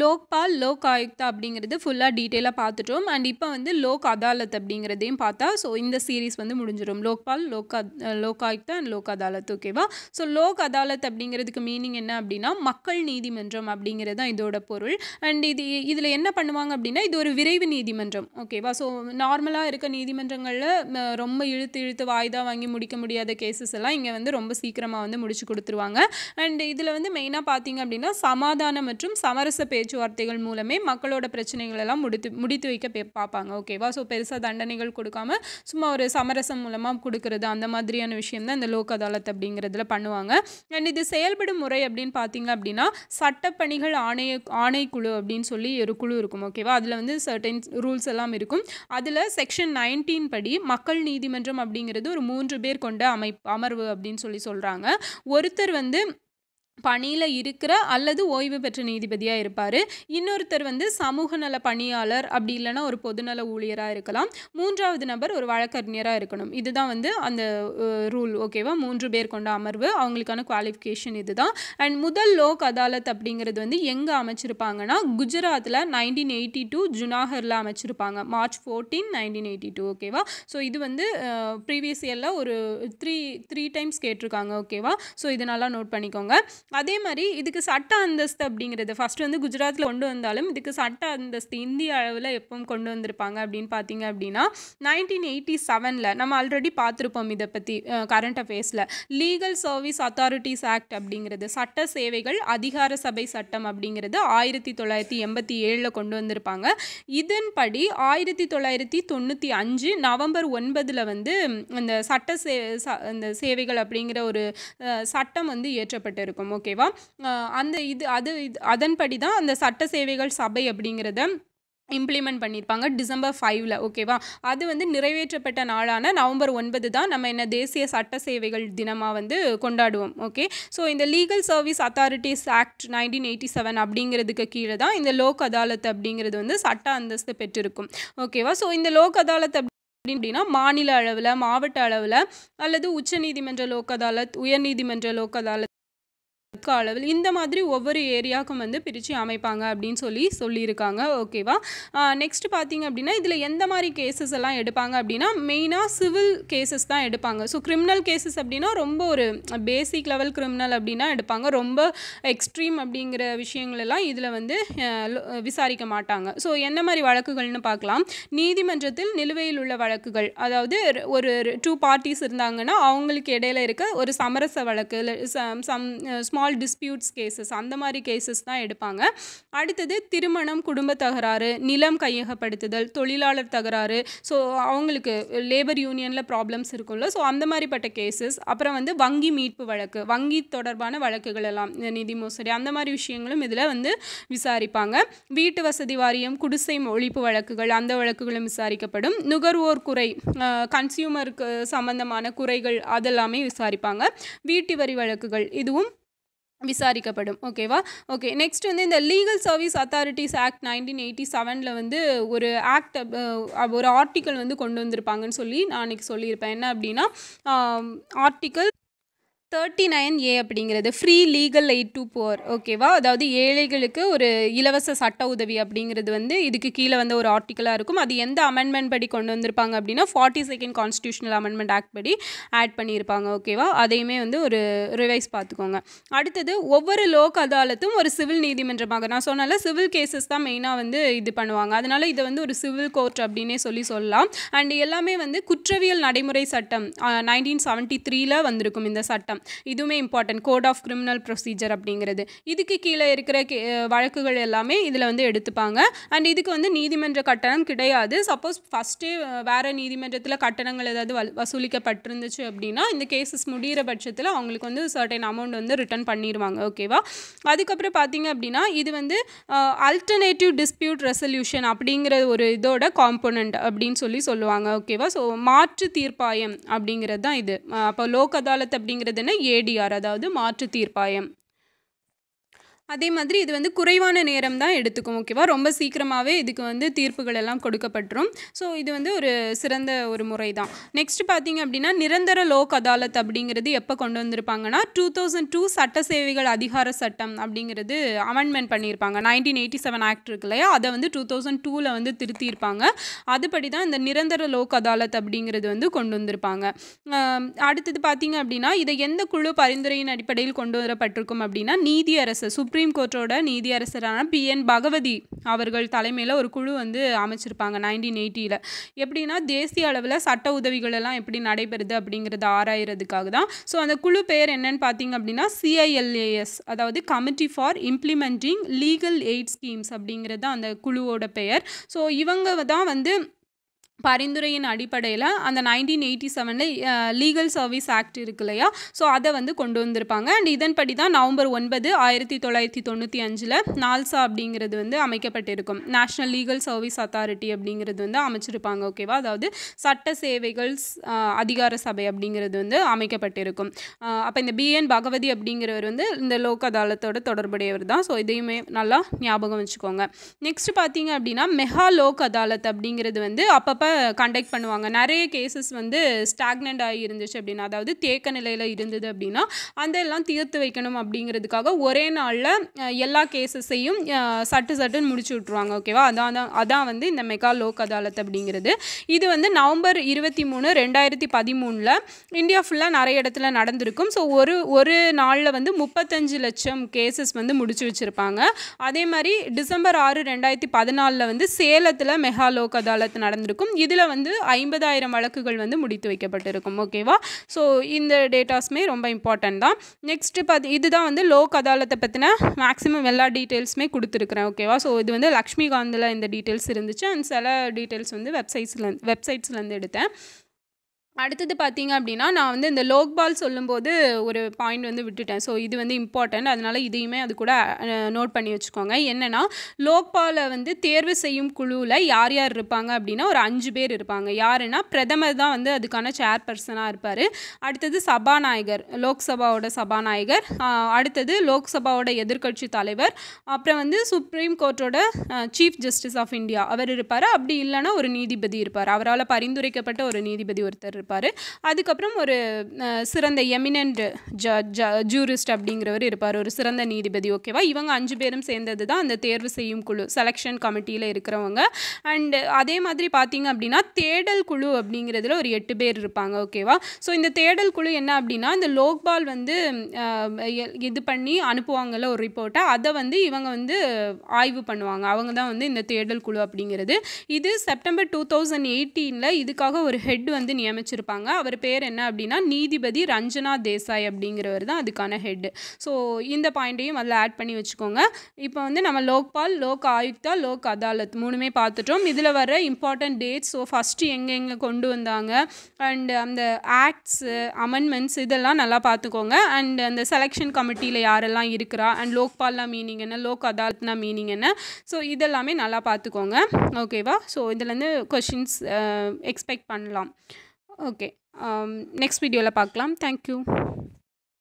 லோக்பால், லோக் ஆயுக்தா அப்படிங்கிறது ஃபுல்லா டீட்டெயிலா பார்த்துட்டோம். அண்ட் இப்ப வந்து லோக் அதாலத் அப்படிங்கிறதையும் பார்த்தா, ஸோ இந்த சீரிஸ் வந்து முடிஞ்சிரும். லோக்பால், லோக் அத் லோக் ஆயுக்தா அண்ட் லோக் அதாலத் ஓகேவா? ஸோ லோக் அதாலத் அப்படிங்கிறதுக்கு மீனிங் என்ன அப்படின்னா, மக்கள் நீதிமன்றம் அப்படிங்கிறது தான் இதோட பொருள். அண்ட் இது இதில என்ன பண்ணுவாங்க அப்படின்னா, இது ஒரு விரைவு நீதிமன்றம் ஓகேவா? ஸோ நார்மலா இருக்க நீதிமன்றங்கள்ல ம ரொம்ப இழுத்து இழுத்து வாய்தா வாங்கி முடிக்க முடியாத கேஸஸ் எல்லாம் இங்க வந்து ரொம்ப சீக்கிரமா வந்து முடிச்சு குடுத்துருவாங்க. அண்ட் இதில வந்து மெயினா பார்த்தீங்க அப்படின்னா, சமாதானம் மற்றும் சமரச பேச்சுவார்த்தைகள் மூலமே மக்களோட பிரச்சனைகள் எல்லாம் முடித்து முடித்து வைக்க பெ பார்ப்பாங்க ஓகேவா? ஸோ பெருசா தண்டனைகள் கொடுக்காம, சும்மா ஒரு சமரசம் மூலமா குடுக்குறது அந்த மாதிரியான விஷயம் தான் இந்த லோக் அதாலத் அப்படிங்கிறதுல பண்ணுவாங்க. அண்ட் இது செயல்படும் முறை அப்படின்னு பார்த்தீங்க அப்படின்னா, சட்டப்பணிகள் ஆணைய ஆணைக்குழு அப்படின்னு சொல்லி ஒரு குழு இருக்கும் ஓகேவா? அதில வந்து சர்டைன் ரூல்ஸ் எல்லாம் இருக்கும். அதில செக்ஷன் 19 படி மக்கள் நீதிமன்றம் அப்படிங்கிறது ஒரு 3 பேர் கொண்ட அமைப் அமர்வு அப்படின்னு சொல்லி சொல்றாங்க. ஒருத்தர் வந்து பணியில இருக்கிற அல்லது ஓய்வு பெற்ற நீதிபதியா இருப்பாரு. இன்னொருத்தர் வந்து சமூக நல பணியாளர், அப்படி இல்லன்னா ஒரு பொதுநல ஊழியரா இருக்கலாம். 3வது நபர் ஒரு வழக்கறிஞரா இருக்கணும். இதுதான் வந்து அந்த அ ரூல் ஓகேவா? 3 பேர் கொண்ட அமர்வு. அவங்களுக்கான குவாலிஃபிகேஷன் இதுதான். அண்ட் முதல் லோக் அதாலத் அப்படிங்கிறது வந்து எங்க அமைச்சிருப்பாங்கன்னா, குஜராத்ல 1982 ஜுனாகர்ல அமைச்சிருப்பாங்க. மார்ச் 14, 1982 ஓகேவா? ஸோ இது வந்து அ ப்ரீவியஸ் இயர்ல ஒரு 3 3 டைம்ஸ் கேட்டிருக்காங்க ஓகேவா? ஸோ இது நல்லா நோட் பண்ணிக்கோங்க. அதே மாரி இதுக்கு சட்ட அந்தஸ்து அப்படிங்கிறது ஃபர்ஸ்ட் வந்து குஜராத்ல கொண்டு வந்தாலும், இதுக்கு சட்ட அந்தஸ்து இந்திய அளவுல எப்போ கொண்டு வந்திருப்பாங்க அப்படின்னு பார்த்தீங்க அப்படின்னா, 1987ல நம்ம ஆல்ரெடி பார்த்துருப்போம் இத பத்தி அ கரண்ட் அஃபேர்ஸ்ல. லீகல் சர்வீஸ் அத்தாரிட்டீஸ் ஆக்ட் அப்படிங்கிறது சட்ட சேவைகள் அதிகார சபை சட்டம் அப்படிங்கிறது 1987ல கொண்டு வந்திருப்பாங்க. இதன்படி 1995 நவம்பர் 9ல வந்து இந்த சட்ட சே ச இந்த சேவைகள் அப்படிங்கிற ஒரு அ சட்டம் வந்து இயற்றப்பட்டிருக்கும் ஓகேவா? அ அந்த இது அது இது அதன்படி தான் அந்த சட்ட சேவைகள் சபை அப்படிங்கிறத இம்ப்ளிமெண்ட் பண்ணியிருப்பாங்க டிசம்பர் 5ல ஓகேவா? அது வந்து நிறைவேற்றப்பட்ட நாளான நவம்பர் 9 தான் நம்ம என்ன தேசிய சட்ட சேவைகள் தினமா வந்து கொண்டாடுவோம் ஓகே? ஸோ இந்த லீகல் சர்வீஸ் அத்தாரிட்டீஸ் ஆக்ட் 1987 அப்படிங்கிறதுக்கு கீழ தான் இந்த லோக் அதாலத் அப்படிங்கிறது வந்து சட்ட அந்தஸ்து பெற்றிருக்கும். ஓகேவா? ஸோ இந்த லோக் அதாலத் அப் அப்படின்னா மாநில அளவுல, மாவட்ட அளவுல அல்லது உச்சநீதிமன்ற லோக் அதாலத், உயர்நீதிமன்ற லோக் அதாலத் அளவில் இந்த மாதிரி ஒவ்வொரு ஏரியாவுக்கும் வந்து பிரிச்சு அமைப்பாங்க அப்படின்னு சொல்லி சொல்லியிருக்காங்க ஓகேவா? அ நெக்ஸ்ட் பார்த்தீங்க அப்படின்னா, இதில எந்த மாரி கேஸஸ் எல்லாம் எடுப்பாங்க அப்படின்னா, மெயினா சிவில் கேஸஸ் தான் எடுப்பாங்க. ஸோ கிரிமினல் கேஸஸ் அப்படின்னா ரொம்ப ஒரு பேசிக் லெவல் கிரிமினல் அப்படின்னா எடுப்பாங்க. ரொம்ப எக்ஸ்ட்ரீம் அப்படிங்கிற விஷயங்கள் எல்லாம் இதில வந்து அ லோ விசாரிக்க மாட்டாங்க. ஸோ என்ன மாரி வழக்குகள்னு பார்க்கலாம். நீதிமன்றத்தில் நிலுவையில் உள்ள வழக்குகள். அதாவது ஒரு 2 பார்ட்டீஸ் இருந்தாங்கன்னா, அவங்களுக்கு இடையில இருக்க ஒரு சமரச வழக்கு இல்ல some some small disputes cases அந்த மாரி கேஸஸ் தான் எடுப்பாங்க. அடுத்தது திருமணம், குடும்ப தகராறு, நிலம் கையகப்படுத்துதல், தொழிலாளர் தகராறு, ஸோ அவங்களுக்கு லேபர் யூனியன்ல ப்ராப்ளம்ஸ் இருக்கும்ல, ஸோ அந்த மாரிப்பட்ட கேஸஸ். அப்புறம் வந்து வங்கி மீட்பு வழக்கு, வங்கி தொடர்பான வழக்குகள் எல்லாம் நிதி மோசடி அந்த மாரி விஷயங்களும் இதில வந்து விசாரிப்பாங்க. வீட்டு வசதி வாரியம், குடிசை ஒழிப்பு வழக்குகள் அந்த வழக்குகளும் விசாரிக்கப்படும். நுகர்வோர் குறை அ கன்சியூமருக்கு சம்மந்தமான குறைகள் அதெல்லாமே விசாரிப்பாங்க. வீட்டு வரி வழக்குகள் இதுவும் விசாரிக்கப்படும் ஓகேவா? ஓகே நெக்ஸ்ட் வந்து இந்த லீகல் சர்வீஸ் அத்தாரிட்டீஸ் ஆக்ட் 1987ல வந்து ஒரு ஆக்ட் அ ஒரு ஆர்டிக்கிள் வந்து கொண்டு வந்திருப்பாங்கன்னு சொல்லி நான் அன்னைக்கு சொல்லியிருப்பேன். என்ன அப்படின்னா, ஆ ஆர்டிக்கிள் 39 ஏ அப்படிங்கிறது free legal aid to poor ஓகேவா? அதாவது ஏழைகளுக்கு ஒரு இலவச சட்ட உதவி அப்படிங்கிறது வந்து இதுக்கு கீழ வந்த ஒரு ஆர்டிக்கிளா இருக்கும். அது எந்த அமெண்ட்மென்ட் படி கொண்டு வந்திருப்பாங்க அப்படின்னா, 42nd கான்ஸ்டிடியூஷனல் அமெண்ட்மென்ட் ஆக்ட் படி ஆட் பண்ணியிருப்பாங்க ஓகேவா? அதையுமே வந்து ஒரு ரிவைஸ் பார்த்துக்கோங்க. அடுத்தது ஒவ்வொரு லோக் அதாலத்தும் ஒரு சிவில் நீதிமன்றமாக நான் சொன்னேன்ல சிவில் கேஸஸ் தான் மெயினா வந்து இது பண்ணுவாங்க. அதனால இத வந்து ஒரு சிவில் கோர்ட் அப்படின்னே சொல்லி சொல்லலாம். அண்ட் எல்லாமே வந்து குற்றவியல் நடைமுறை சட்டம் அ 1973ல வந்திருக்கும் இந்த சட்டம். இதுவுமே important code of criminal procedure அப்படிங்கிறது. இதுக்கு கீழ இருக்கிற கே வழக்குகள் எல்லாமே இதில வந்து எடுத்துப்பாங்க. அண்ட் இதுக்கு வந்து நீதிமன்ற கட்டணம் கிடையாது. சப்போஸ் ஃபர்ஸ்ட்டே வேற நீதிமன்றத்தில கட்டணங்கள் ஏதாவது வல் வசூலிக்கப்பட்டிருந்துச்சு அப்படின்னா, இந்த கேஸஸ் முடியிற பட்சத்தில அவங்களுக்கு வந்து சர்டைன் அமௌண்ட் வந்து ரிட்டர்ன் பண்ணிருவாங்க ஓகேவா? அதுக்கப்புறம் பார்த்தீங்க அப்படின்னா, இது வந்து அ அல்டர்னேட்டிவ் டிஸ்பியூட் ரெசல்யூஷன் அப்படிங்கிற ஒரு இதோட காம்போனன்ட் அப்படின்னு சொல்லி சொல்லுவாங்க ஓகேவா? ஸோ மாற்று தீர்ப்பாயம் அப்படிங்கிறது தான் இது. அப்போ லோக் அதாலத் அப்படிங்கிறது என்ன? ஏடிஆர் அதாவது மாற்று தீர்ப்பாயம். அதே மாதிரி இது வந்து குறைவான நேரம் தான் எடுத்துக்கும் ஓகேவா ரொம்ப சீக்கிரமாகவே இதுக்கு வந்து தீர்ப்புகள் எல்லாம் கொடுக்கப்பட்டுரும் ஸோ இது வந்து ஒரு சிறந்த ஒரு முறை தான் நெக்ஸ்ட் பார்த்தீங்க அப்படின்னா நிரந்தர லோக் அதாலத் அப்படிங்கிறது எப்போ கொண்டு வந்திருப்பாங்கன்னா டூ தௌசண்ட் டூ சட்ட சேவைகள் அதிகார சட்டம் அப்படிங்கிறது அமெண்ட்மெண்ட் பண்ணியிருப்பாங்க நைன்டீன் எயிட்டி செவன் ஆக்ட் இருக்கு இல்லையா அதை வந்து டூ தௌசண்ட் டூவில் வந்து திருத்தியிருப்பாங்க அதுபடி தான் இந்த நிரந்தர லோக் அதாலத் அப்படிங்கிறது வந்து கொண்டு வந்திருப்பாங்க ஆம், அடுத்தது பார்த்தீங்க அப்படின்னா இதை எந்த குழு பரிந்துரையின் அடிப்படையில் கொண்டு வரப்பட்டிருக்கும் அப்படின்னா நீதியரசர் சுப்ரீம் கோர்ட்டோட நீதியரசரான பி என் பகவதி அவர்கள் தலைமையில் ஒரு குழு வந்து அமைச்சிருப்பாங்க நைன்டீன் எயிட்டியில் எப்படின்னா தேசிய அளவில் சட்ட உதவிகள் எல்லாம் எப்படி நடைபெறுது அப்படிங்கிறத ஆராயறதுக்காக தான் ஸோ அந்த குழு பேர் என்னன்னு பார்த்தீங்க அப்படின்னா சிஐஎல்ஏஎஸ் அதாவது committee for implementing legal aid schemes அப்படிங்கிறது தான் அந்த குழுவோட பெயர் ஸோ இவங்க தான் வந்து பரிந்துரையின் அடிப்படையில் அந்த நைன்டீன் எயிட்டி செவனில் லீகல் சர்வீஸ் ஆக்ட் இருக்கு இல்லையா ஸோ அதை வந்து கொண்டு வந்திருப்பாங்க அண்ட் இதன்படி தான் நவம்பர் ஒன்பது ஆயிரத்தி தொள்ளாயிரத்தி தொண்ணூற்றி அஞ்சில் நால்சா அப்படிங்கிறது வந்து அமைக்கப்பட்டிருக்கும் நேஷ்னல் லீகல் சர்வீஸ் அத்தாரிட்டி அப்படிங்கிறது வந்து அமைச்சிருப்பாங்க ஓகேவா அதாவது சட்ட சேவைகள் ஸ்- ஆஹ் அதிகார சபை அப்படிங்கிறது வந்து அமைக்கப்பட்டிருக்கும் அப்போ இந்த பிஎன் பகவதி அப்படிங்கிறவர் வந்து இந்த லோக் அதாலத்தோட தொடர்புடையவர் தான் ஸோ இதையுமே நல்லா ஞாபகம் வச்சுக்கோங்க நெக்ஸ்ட் பார்த்தீங்க அப்படின்னா மெகா லோக் அதாலத் அப்படிங்கிறது வந்து அப்பப்போ கண்டக்ட் பண்ணுவாங்க நிறைய கேசஸ் வந்து ஸ்டாக்னண்ட் ஆகி இருந்துச்சு அப்படின்னா அதாவது தேக்க நிலையில் இருந்தது அப்படின்னா அந்த எல்லாம் தீர்த்து வைக்கணும் அப்படிங்கிறதுக்காக ஒரே நாளில் எல்லா கேசஸையும் சட்டு சட்டுன்னு முடிச்சு விட்ருவாங்க ஓகேவா அதான் தான் அதான் வந்து இந்த மெகா லோக் அதாலத் அப்படிங்கிறது இது வந்து நவம்பர் இருபத்தி மூணு ரெண்டாயிரத்தி பதிமூணில் இந்தியா ஃபுல்லாக நிறைய இடத்துல நடந்திருக்கும் ஸோ ஒரு ஒரு நாளில் வந்து முப்பத்தஞ்சு லட்சம் கேசஸ் வந்து முடிச்சு வச்சுருப்பாங்க அதே மாதிரி டிசம்பர் ஆறு ரெண்டாயிரத்தி பதினாலில் வந்து சேலத்தில் மெகா லோக் அதாலத் நடந்திருக்கும் இதில் வந்து ஐம்பதாயிரம் வழக்குகள் வந்து முடித்து வைக்கப்பட்டிருக்கும் ஓகேவா ஸோ இந்த டேட்டாஸுமே ரொம்ப இம்பார்ட்டன்ட் தான் நெக்ஸ்ட்டு பார்த்து இதுதான் வந்து லோக் அதாலத்தை பற்றின மேக்ஸிமம் எல்லா டீட்டெயில்ஸுமே கொடுத்துருக்குறேன் ஓகேவா ஸோ இது வந்து லக்ஷ்மிகாந்தில் இந்த டீட்டெயில்ஸ் இருந்துச்சு அண்ட் சில டீட்டெயில்ஸ் வந்து வெப்சைட்ஸில் வெப்சைட்ஸ்லேருந்து எடுத்தேன் அடுத்தது பார்த்தீங்க அப்படின்னா நான் வந்து இந்த லோக்பால் சொல்லும்போது ஒரு பாயிண்ட் வந்து விட்டுட்டேன் ஸோ இது வந்து இம்பார்ட்டன்ட் அதனால் இதையுமே அது கூட நோட் பண்ணி வச்சுக்கோங்க என்னென்னா லோக்பாலை வந்து தேர்வு செய்யும் குழுவில் யார் யார் இருப்பாங்க அப்படின்னா ஒரு அஞ்சு பேர் இருப்பாங்க யாருன்னா பிரதமர் தான் வந்து அதுக்கான சேர் பர்சனாக இருப்பார் அடுத்தது சபாநாயகர் லோக்சபாவோட சபாநாயகர் ஆஹ் அடுத்தது லோக்சபாவோட எதிர்க்கட்சி தலைவர் அப்புறம் வந்து சுப்ரீம் கோர்ட்டோட சீஃப் ஜஸ்டிஸ் ஆஃப் இந்தியா அவர் இருப்பார் அப்படி இல்லைன்னா ஒரு நீதிபதி இருப்பார் அவரால் பரிந்துரைக்கப்பட்ட ஒரு நீதிபதி ஒருத்தர் இருப்பார் அதுக்கப்புறம் ஒரு அஹ், சிறந்த எமினண்ட் ஜ ஜ ஜூரிஸ்ட் அப்படிங்கிறவர் இருப்பார் ஒரு சிறந்த நீதிபதி ஓகேவா இவங்க அஞ்சு பேரும் சேர்ந்தது தான் அந்த தேர்வு செய்யும் குழு செலெக்ஷன் கமிட்டியில் இருக்கிறவங்க அண்டு அதே மாதிரி பார்த்தீங்க அப்படின்னா தேடல் குழு அப்படிங்கிறதுல ஒரு எட்டு பேர் இருப்பாங்க ஓகேவா ஸோ இந்த தேடல் குழு என்ன அப்படின்னா இந்த லோக்பால் வந்து அஹ், எ- இது பண்ணி அனுப்புவாங்கல்ல ஒரு ரிப்போர்ட்டை அதை வந்து இவங்க வந்து ஆய்வு பண்ணுவாங்க அவங்க தான் வந்து இந்த தேடல் குழு அப்படிங்கிறது இது செப்டம்பர் டூ தௌசண்ட் எயிட்டீனில் இதுக்காக ஒரு ஹெட் வந்து நியமிச்சிருப்பாங்க அவர் பேர் என்ன அப்படின்னா நீதிபதி ரஞ்சனா தேசாய் அப்படிங்கிறவர் தான் அதுக்கான ஹெட் ஸோ இந்த பாயிண்ட்டையும் அதில் ஆட் பண்ணி வச்சுக்கோங்க இப்போ வந்து நம்ம லோக்பால் லோக் ஆயுக்தா லோக் அதாலத் மூணுமே பார்த்துட்டோம் இதில் வர இம்பார்ட்டன்ட் டேட்ஸ் ஸோ ஃபஸ்ட்டு எங்கே எங்கே கொண்டு வந்தாங்க அண்ட் அந்த ஆக்ட்ஸு அமெண்ட்மெண்ட்ஸ் இதெல்லாம் நல்லா பார்த்துக்கோங்க அண்ட் அந்த செலெக்ஷன் கமிட்டியில் யாரெல்லாம் இருக்கிறா அண்ட் லோக்பால்னா மீனிங் என்ன லோக் அதாலத்னா மீனிங் என்ன ஸோ இதெல்லாமே நல்லா பார்த்துக்கோங்க ஓகேவா ஸோ இதுலேருந்து கொஷின்ஸ் எக்ஸ்பெக்ட் பண்ணலாம் ஓகே நெக்ஸ்ட் வீடியோவில் பார்க்கலாம் தேங்க்யூ